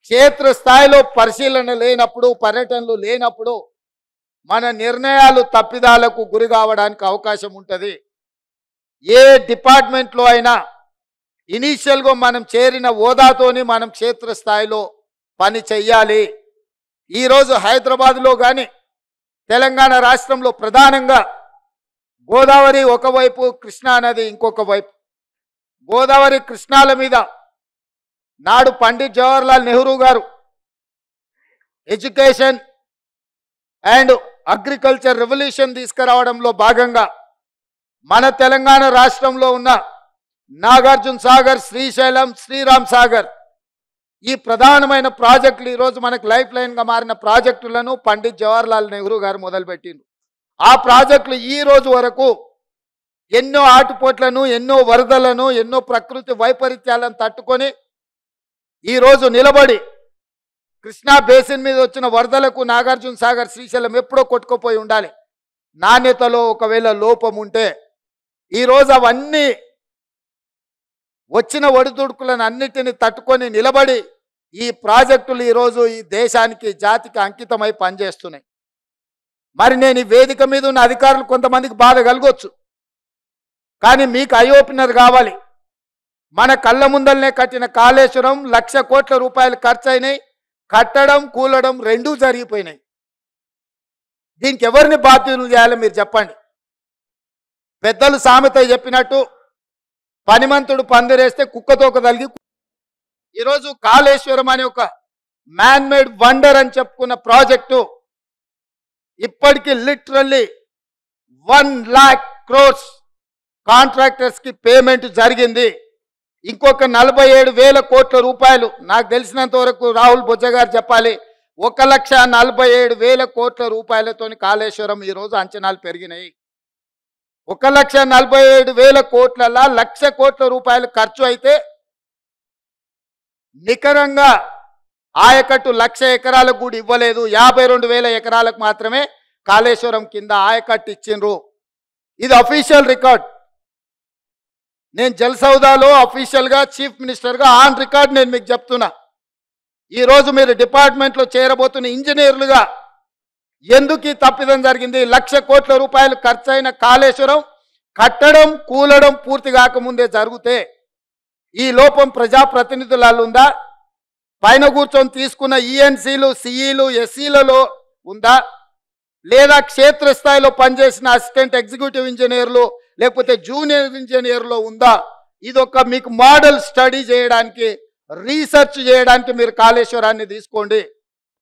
క్షేత్రస్థాయిలో పరిశీలన లేనప్పుడు పర్యటనలు లేనప్పుడు మన నిర్ణయాలు తప్పిదాలకు గురి కావడానికి అవకాశం ఉంటుంది ఏ డిపార్ట్మెంట్లో అయినా ఇనీషియల్గా మనం చేరిన హోదాతోని మనం క్షేత్రస్థాయిలో పని చెయ్యాలి ఈరోజు హైదరాబాద్లో కానీ తెలంగాణ రాష్ట్రంలో ప్రధానంగా గోదావరి ఒకవైపు కృష్ణా నది ఇంకొక వైపు గోదావరి కృష్ణాల మీద నాడు పండిత్ జవహర్లాల్ నెహ్రూ గారు ఎడ్యుకేషన్ అండ్ అగ్రికల్చర్ రెవల్యూషన్ తీసుకురావడంలో భాగంగా మన తెలంగాణ రాష్ట్రంలో ఉన్న నాగార్జున సాగర్ శ్రీశైలం శ్రీరామ్ సాగర్ ఈ ప్రధానమైన ప్రాజెక్టులు ఈరోజు మనకు లైఫ్ లైన్గా మారిన ప్రాజెక్టులను పండిత్ జవహర్లాల్ నెహ్రూ గారు మొదలుపెట్టిండ్రు ఆ ప్రాజెక్టులు ఈ రోజు వరకు ఎన్నో ఆటుపోట్లను ఎన్నో వరదలను ఎన్నో ప్రకృతి వైపరీత్యాలను తట్టుకొని ఈరోజు నిలబడి కృష్ణా బేసిన్ మీద వచ్చిన వరదలకు నాగార్జున సాగర్ శ్రీశైలం ఎప్పుడో కొట్టుకుపోయి ఉండాలి నాణ్యతలో ఒకవేళ లోపం ఉంటే ఈరోజు అవన్నీ వచ్చిన ఒడిదుడుకులను అన్నిటిని తట్టుకొని నిలబడి ఈ ప్రాజెక్టులు ఈరోజు ఈ దేశానికి జాతికి అంకితమై పనిచేస్తున్నాయి మరి నేను ఈ వేదిక మీద ఉన్న అధికారులు కొంతమందికి బాధ కలగొచ్చు కానీ మీకు ఐ ఓపెనర్ కావాలి మన కళ్ళ ముందల్నే కట్టిన కాళేశ్వరం లక్ష కోట్ల రూపాయలు ఖర్చు అయినాయి కట్టడం కూలడం రెండూ జరిగిపోయినాయి దీనికి ఎవరిని బాధ్యులు చేయాలో మీరు చెప్పండి పెద్దలు సామెత చెప్పినట్టు పనిమంతుడు పందిరేస్తే కుక్కతోక తలిగి ఈరోజు కాళేశ్వరం అనే ఒక మ్యాన్ మేడ్ వండర్ అని చెప్పుకున్న ప్రాజెక్టు ఇప్పటికీ literally one lakh crores contractors కి పేమెంట్ జరిగింది ఇంకొక నలభై ఏడు వేల కోట్ల రూపాయలు నాకు తెలిసినంత వరకు రాహుల్ బొజ్జ గారు చెప్పాలి ఒక లక్ష నలభై ఏడు వేల కోట్ల రూపాయలతోని కాళేశ్వరం ఈరోజు అంచనాలు పెరిగినాయి ఒక లక్ష నలభై ఏడు వేల కోట్లలా లక్ష కోట్ల రూపాయలు ఖర్చు అయితే నికరంగా ఆయకట్టు లక్ష ఎకరాలకు కూడా ఇవ్వలేదు యాభై రెండు వేల ఎకరాలకు మాత్రమే కాళేశ్వరం కింద ఆయకట్టు ఇచ్చిండ్రు ఇది అఫీషియల్ రికార్డ్ నేను జల్సౌదాలో అఫీషియల్గా చీఫ్ మినిస్టర్గా ఆన్ రికార్డ్ నేను మీకు చెప్తున్నా ఈరోజు మీరు డిపార్ట్మెంట్లో చేరబోతున్న ఇంజనీర్లుగా ఎందుకు ఈ తప్పిదం జరిగింది లక్ష కోట్ల రూపాయలు ఖర్చయిన కాళేశ్వరం కట్టడం కూలడం పూర్తి కాకముందే జరిగితే ఈ లోపం ప్రజాప్రతినిధులలో ఉందా పైన కూర్చొని తీసుకున్న ఈఎన్సీలు సిఈలు ఎస్సీలలో ఉందా లేదా క్షేత్రస్థాయిలో పనిచేసిన అసిస్టెంట్ ఎగ్జిక్యూటివ్ ఇంజనీర్లు లేకపోతే జూనియర్ ఇంజనీర్లో ఉందా ఇది ఒక మీకు మోడల్ స్టడీ చేయడానికి రీసెర్చ్ చేయడానికి మీరు కాళేశ్వరాన్ని తీసుకోండి